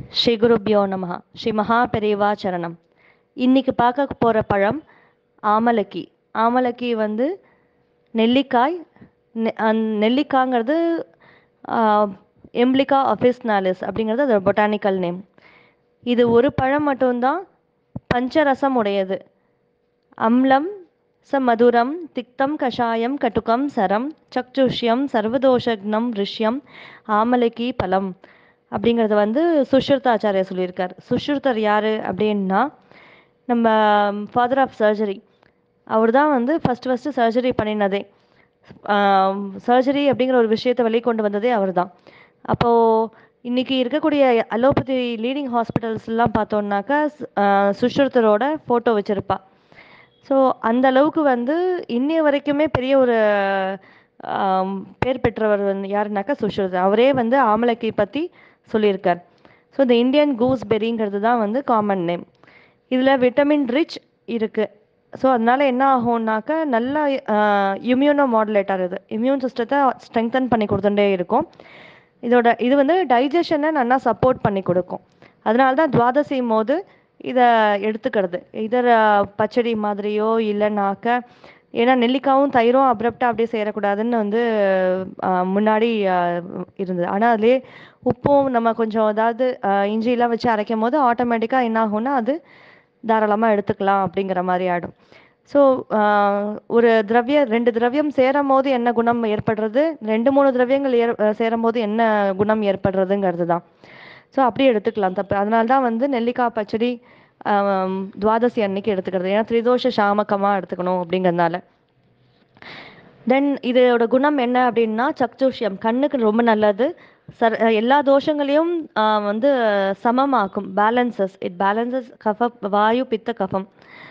ஸ்ரீ குருப்யோ நமஹ ஸ்ரீ மகா பெரியவா சரணம் இன்னைக்கு பார்க்க போகிற பழம் ஆமலக்கி ஆமலக்கி வந்து நெல்லிக்காய் நெ- அந்த நெல்லிக்காங்கிறது எம்ப்ளிகா அஃபிஸ்னாலிஸ் அப்படிங்கிறது அதோட பொட்டானிக்கல் நேம் இது ஒரு பழம் மட்டும்தான் பஞ்சரசம் உடையது அம்லம் ச மதுரம் திக்தம் கஷாயம் கட்டுக்கம் சரம் சக்ஷுஷ்யம் சர்வதோஷக்னம் ரிஷ்யம் ஆமலக்கி பழம் அப்படிங்கிறத வந்து சுஷ்ருதாச்சாரியா சொல்லியிருக்கார் சுஷ்ருதர் யார் அப்படின்னா நம்ம ஃபாதர் ஆஃப் சர்ஜரி அவர் தான் வந்து ஃபஸ்ட்டு ஃபஸ்ட்டு சர்ஜரி பண்ணினதே சர்ஜரி அப்படிங்கிற ஒரு விஷயத்தை வெளியே கொண்டு வந்ததே அவர் தான் அப்போது இன்னைக்கு இருக்கக்கூடிய அலோபதி லீடிங் ஹாஸ்பிட்டல்ஸ்லாம் பார்த்தோம்னாக்கா ஆஹ் சுஷ்ருதரோட ஃபோட்டோ வச்சுருப்பா ஸோ அந்த அளவுக்கு வந்து இன்னைய வரைக்குமே பெரிய ஒரு ஆம், பேர் பெற்றவர் வந்து யாருனாக்கா சுஷ்ருதர் அவரே வந்து ஆமலக்கி பற்றி சொல்லியிருக்கார் ஸோ இந்த இந்தியன் கூஸ்பெரிங்கிறது தான் வந்து காமன் நேம் இதில் விட்டமின் ரிச் இருக்குது ஸோ அதனால என்ன ஆகும்னாக்கா நல்லா இம்யூனோ மாடுலேட்டர் இது இம்யூன் சிஸ்டத்தை ஸ்ட்ரெங்தன் பண்ணி கொடுத்துட்டே இருக்கும் இதோட இது வந்து டைஜஷனை நல்லா சப்போர்ட் பண்ணி கொடுக்கும் அதனால தான் துவாதசி போது இதை எடுத்துக்கிறது இதர பச்சடி மாதிரியோ இல்லைனாக்க ஏன்னா நெல்லிக்காவும் தயிரும் அப்ரப்டாக அப்படியே சேரக்கூடாதுன்னு வந்து ஆஹ், முன்னாடி ஆஹ், இருந்தது ஆனால் அதுலேயே உப்பும் நம்ம கொஞ்சம் ஏதாவது ஆஹ், இஞ்சிலாம் வச்சு அரைக்கும் போது ஆட்டோமேட்டிக்காக என்ன ஆகும்னா அது தாராளமாக எடுத்துக்கலாம் அப்படிங்கிற மாதிரி ஆகிடும் ஸோ ஒரு திரவிய ரெண்டு திரவியம் சேரும் போது என்ன குணம் ஏற்படுறது ரெண்டு மூணு திரவியங்கள் ஏற் சேரும் போது என்ன குணம் ஏற்படுறதுங்கிறது தான் ஸோ அப்படியே எடுத்துக்கலாம் தப்பு அதனால தான் வந்து நெல்லிக்காய் பச்சடி ஆம், துவாதசி அன்னைக்கு எடுத்துக்கிறது ஏன்னா திரிதோஷ சாமக்கமாக எடுத்துக்கணும் அப்படிங்கிறதுனால தென் இதோட குணம் என்ன அப்படின்னா சக்ஷுஷ்யம் கண்ணுக்கு ரொம்ப நல்லது சர் எல்லா தோஷங்களையும் ஆஹ், வந்து சமமாக்கும் பேலன்சஸ் இட் பேலன்சஸ் கஃப வாயு பித்த கஃபம்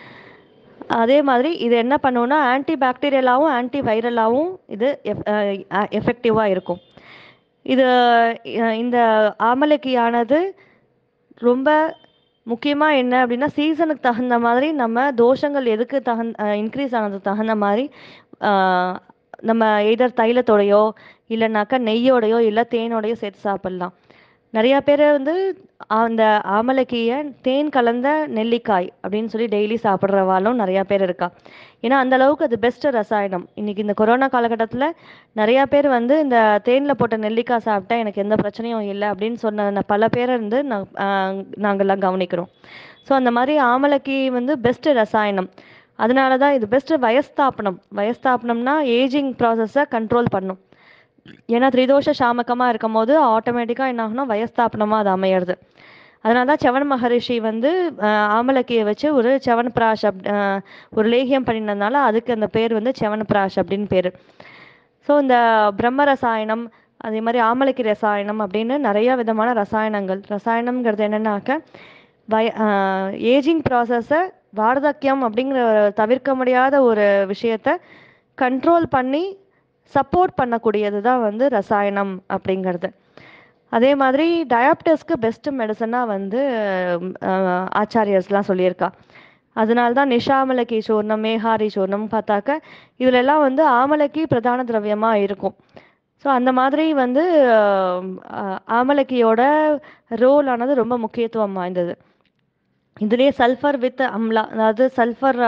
அதே மாதிரி இது என்ன பண்ணுவோம்னா ஆன்டி பாக்டீரியலாகவும் ஆன்டி வைரலாகவும் இது எஃபெக்டிவாக இருக்கும் இது அஹ், இந்த ஆமலக்கியானது ரொம்ப முக்கியமாக என்ன அப்படின்னா சீசனுக்கு தகுந்த மாதிரி நம்ம தோஷங்கள் எதுக்கு தகுந் இன்க்ரீஸ் ஆனதுக்கு தகுந்த மாதிரி ஆஹ், நம்ம எய்தர் தைலத்தோடையோ இல்லைனாக்கா நெய்யோடையோ இல்லை தேனோடையோ சேர்த்து சாப்பிட்லாம் நிறையா பேர் வந்து அந்த ஆமலக்கியை தேன் கலந்த நெல்லிக்காய் அப்படின்னு சொல்லி டெய்லி சாப்பிட்றவாலும் நிறையா பேர் இருக்கா ஏன்னா அந்த அளவுக்கு அது பெஸ்ட் ரசாயனம் இன்னைக்கு இந்த கொரோனா காலகட்டத்தில் நிறையா பேர் வந்து இந்த தேனில் போட்ட நெல்லிக்காய் சாப்பிட்டா எனக்கு எந்த பிரச்சனையும் இல்லை அப்படின்னு சொன்ன ந- பல பேரை வந்து நான் நாங்கள்லாம் கவனிக்கிறோம் ஸோ அந்த மாதிரி ஆமலக்கி வந்து பெஸ்ட் ரசாயனம் அதனால தான் இது பெஸ்ட் வயஸ்தாபனம் வயஸ்தாபனம்னா ஏஜிங் ப்ராசஸை கண்ட்ரோல் பண்ணும் ஏன்னா திரிதோஷ சாமக்கமாக இருக்கும் போது ஆட்டோமேட்டிக்காக என்ன ஆகும்னா வயஸ்தாபனமாக அது அமையிறது அதனால தான் செவன் மகரிஷி வந்து ஆஹ், ஆமலக்கியை வச்சு ஒரு செவன் பிராஷ் அப் ஆஹ், ஒரு லேகியம் பண்ணினதுனால அதுக்கு அந்த பேர் வந்து செவன் பிராஷ் அப்படின்னு பேர் ஸோ இந்த பிரம்ம ரசாயனம் அதே மாதிரி ஆமலக்கி ரசாயனம் அப்படின்னு நிறைய விதமான ரசாயனங்கள் ரசாயனம்ங்கிறது என்னன்னாக்க வய ஏஜிங் ப்ராசஸை வார்த்தக்கியம் அப்படிங்கிற தவிர்க்க முடியாத ஒரு விஷயத்த கண்ட்ரோல் பண்ணி சப்போர்ட் பண்ணக்கூடியது தான் வந்து ரசாயனம் அப்படிங்கிறது அதே மாதிரி டயாபிட்டிஸ்க்கு பெஸ்ட் மெடிசனாக வந்து அஹ், ஆச்சாரியர்ஸ்லாம் சொல்லியிருக்கா அதனால தான் நிஷாமலக்கி சூர்ணம் மேகாரி சூர்ணம் பார்த்தாக்க இதுல எல்லாம் வந்து ஆமலக்கி பிரதான திரவியமாக இருக்கும் ஸோ அந்த மாதிரி வந்து அஹ், அஹ், ஆமலக்கியோட ரோல் ஆனது ரொம்ப முக்கியத்துவம் வாய்ந்தது இதுலேயே சல்ஃபர் வித் அம்லா அதாவது சல்ஃபர்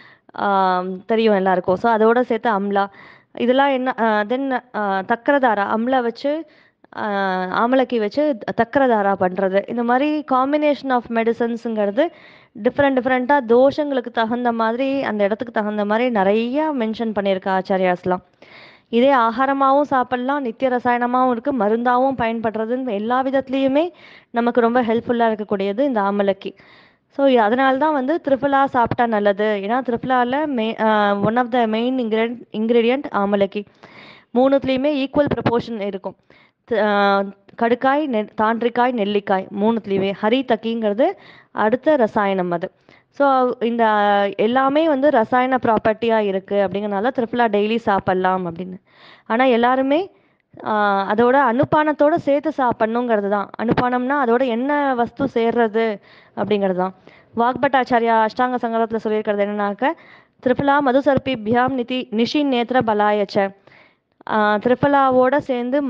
தெரியும் எல்லாருக்கும் ஸோ அதோட சேர்த்து அம்லா இதெல்லாம் என்ன தென் தக்கரதாரா அம்லா வச்சு ஆஹ், ஆமலக்கி வச்சு தக்கரதாரா பண்ணுறது இந்த மாதிரி காம்பினேஷன் ஆஃப் மெடிசன்ஸுங்கிறது டிஃப்ரெண்ட் டிஃப்ரெண்ட்டாக தோஷங்களுக்கு தகுந்த மாதிரி அந்த இடத்துக்கு தகுந்த மாதிரி நிறையா மென்ஷன் பண்ணியிருக்கா ஆச்சாரியாஸ்லாம் இதே ஆகாரமாகவும் சாப்பிட்லாம் நித்திய ரசாயனமாகவும் இருக்குது மருந்தாகவும் பயன்படுறதுன்னு எல்லா விதத்துலேயுமே நமக்கு ரொம்ப ஹெல்ப்ஃபுல்லாக இருக்கக்கூடியது இந்த ஆமலக்கி ஸோ அதனால தான் வந்து திரிஃபலா சாப்பிட்டா நல்லது ஏன்னா திரிஃபலாவில் மெ ஒன் ஆஃப் த மெயின் இன்க்ரெட் இன்க்ரீடியண்ட் ஆமலக்கி மூணுத்துலேயுமே ஈக்குவல் ப்ரப்போர்ஷன் இருக்கும் த- ஆஹ் கடுக்காய் நெ தாண்டிக்காய் நெல்லிக்காய் மூணுத்துலேயுமே ஹரி தக்கிங்கிறது அடுத்த ரசாயனம் அது ஸோ இந்த எல்லாமே வந்து ரசாயன ப்ராப்பர்ட்டியாக இருக்குது அப்படிங்கறனால திரிஃபலா டெய்லி சாப்பிட்லாம் அப்படின்னு ஆனால் எல்லாருமே ஆஹ் அதோட அனுப்பானத்தோட சேர்த்து சாப்பிட்ணுங்கிறது தான் அனுப்பானம்னா அதோட என்ன வஸ்து சேர்றது அப்படிங்கிறது தான் வாக்பட்டாச்சாரியா அஷ்டாங்க சங்கரத்தில் சொல்லியிருக்கிறது என்னன்னாக்க திரிபலா மதுசர்பிபியாம் நிதி நிஷி நேத்திர பலாயச்ச திரிபலாவோட சேர்ந்து மது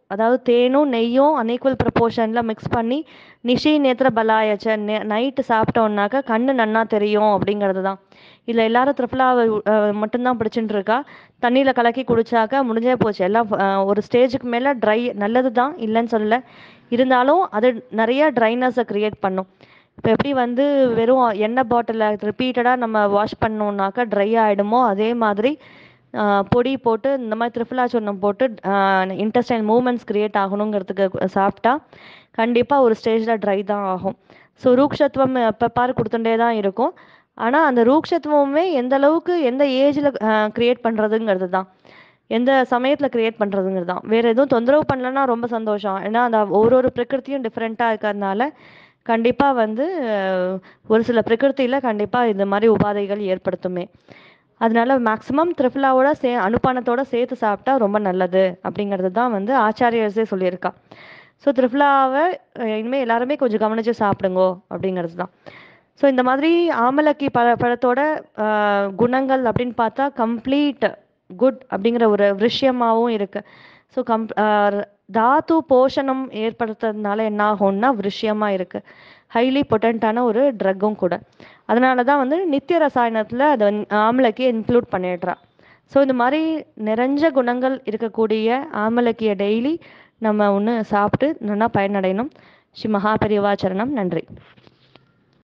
அதாவது தேனும் நெய்யும் அன்ஈக்குவல் ப்ரப்போர்ஷனில் மிக்ஸ் பண்ணி நிஷி நேத்திர பலாயச்ச நைட்டு சாப்பிட்டோம்னாக்கா கண்ணு நன்னா தெரியும் அப்படிங்கிறது தான் இதில் எல்லாரும் த்ரிஃபலாவை மட்டும்தான் பிடிச்சிட்டு இருக்கா தண்ணியில் கலக்கி குடிச்சாக்கா முடிஞ்சே போச்சு எல்லாம் அஹ், ஒரு ஸ்டேஜுக்கு மேலே ட்ரை நல்லது தான் இல்லைன்னு சொல்லல இருந்தாலும் அது நிறைய ட்ரைனஸை க்ரியேட் பண்ணும் இப்போ எப்படி வந்து வெறும் எண்ணெய் பாட்டிலை ரிப்பீட்டடாக நம்ம வாஷ் பண்ணோம்னாக்கா ட்ரை ஆகிடுமோ அதே மாதிரி ஆஹ் பொடி போட்டு இந்த மாதிரி திரிஃபலா சொன்னம் போட்டு இன்டெஸ்டைன் மூமெண்ட்ஸ் கிரியேட் ஆகணுங்கிறதுக்கு சாப்பிட்டா கண்டிப்பாக ஒரு ஸ்டேஜில் ட்ரை தான் ஆகும் ஸோ ரூக்ஷத்துவம் எப்போ பாரு கொடுத்துட்டே தான் இருக்கும் ஆனால் அந்த ரூக்ஷத்துவமே எந்த அளவுக்கு எந்த ஏஜில் கிரியேட் பண்ணுறதுங்கிறது தான் எந்த சமயத்தில் கிரியேட் பண்ணுறதுங்கிறது தான் வேறு எதுவும் தொந்தரவு பண்ணலன்னா ரொம்ப சந்தோஷம் ஏன்னா அந்த ஒரு ஒரு பிரகிருத்தியும் டிஃப்ரெண்ட்டாக இருக்கிறதுனால கண்டிப்பாக வந்து அஹ், ஒரு சில பிரகிருத்தியில் கண்டிப்பாக இந்த மாதிரி உபாதைகள் ஏற்படுத்துமே அதனால மேக்ஸிமம் த்ரிஃபலாவோட சே அனுப்பானத்தோட சேர்த்து சாப்பிட்டா ரொம்ப நல்லது அப்படிங்கிறது தான் வந்து ஆச்சாரியர்ஸே சொல்லியிருக்கா ஸோ த்ரிஃபலாவை இனிமேல் எல்லாருமே கொஞ்சம் கவனித்து சாப்பிடுங்கோ அப்படிங்கிறது தான் ஸோ இந்த மாதிரி ஆமலக்கி பழ பழத்தோட ஆஹ், குணங்கள் அப்படின்னு பார்த்தா கம்ப்ளீட் குட் அப்படிங்கிற ஒரு விஷயமாகவும் இருக்கு ஸோ கம் ஆஹ், தாத்து போஷணம் ஏற்படுத்துறதுனால என்ன ஆகும்னா விஷயமா இருக்கு ஹைலி பொட்டன்ட்டான ஒரு ட்ரக்கும் கூட அதனால தான் வந்து நித்திய ரசாயனத்தில் அதை ஆமலக்கி இன்க்ளூட் பண்ணிடுறா ஸோ இந்த மாதிரி நிறைஞ்ச குணங்கள் இருக்கக்கூடிய ஆமலக்கியை டெய்லி நம்ம ஒன்று சாப்பிட்டு நல்லா பயனடையணும் ஸ்ரீ மகாபரிவாச்சரணம் நன்றி